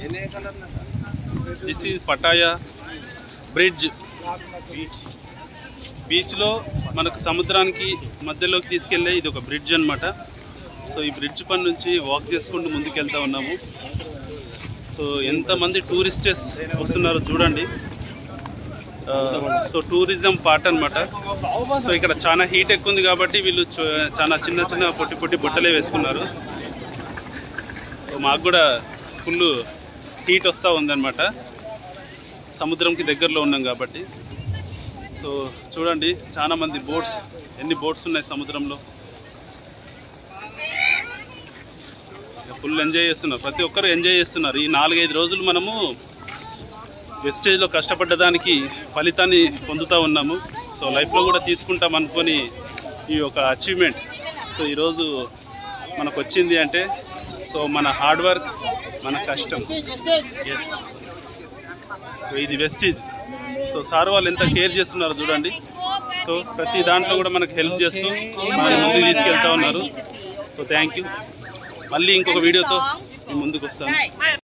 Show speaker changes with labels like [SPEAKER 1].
[SPEAKER 1] this is Pattaya bridge beach బీచ్లో మనకు సముద్రానికి మధ్యలోకి తీసుకెళ్ళే ఇది ఒక బ్రిడ్జ్ అన్నమాట సో ఈ బ్రిడ్జ్ పని నుంచి వాక్ చేసుకుంటూ ముందుకు వెళ్తా ఉన్నాము సో ఎంతమంది టూరిస్టర్స్ వస్తున్నారో చూడండి ఆ, సో టూరిజం పార్ట్ అన్నమాట సో ఇక్కడ చాలా హీట్ ఎక్కువ ఉంది కాబట్టి వీళ్ళు చు- చాలా చిన్న చిన్న పొట్టి పొట్టి బుట్టలే వేసుకున్నారు సో మాకు కూడా ఫుల్ హీట్ వస్తూ ఉందన్నమాట సముద్రంకి దగ్గరలో ఉన్నాం కాబట్టి సో చూడండి చాలా మంది బోట్స్ ఎన్ని బోట్స్ ఉన్నాయి సముద్రంలో ఫుల్ ఎంజాయ్ చేస్తున్నారు ప్రతి ఒక్కరు ఎంజాయ్ చేస్తున్నారు ఈ నాలుగైదు రోజులు మనము వెస్టేజ్లో కష్టపడ్డదానికి ఫలితాన్ని పొందుతూ ఉన్నాము సో లైఫ్లో కూడా తీసుకుంటాం అనుకొని ఈ ఒక అచీవ్మెంట్ సో ఈరోజు మనకు వచ్చింది అంటే సో మన హార్డ్ వర్క్ మన కష్టం ఎస్ సో ఇది వెస్టేజ్ సో సార్ వాళ్ళు ఎంత కేర్ చేస్తున్నారో చూడండి సో ప్రతి దాంట్లో కూడా మనకు హెల్ప్ చేస్తూ మన ముందుకు తీసుకెళ్తా ఉన్నారు సో థ్యాంక్ యూ మళ్ళీ ఇంకొక వీడియోతో మీ ముందుకు వస్తాను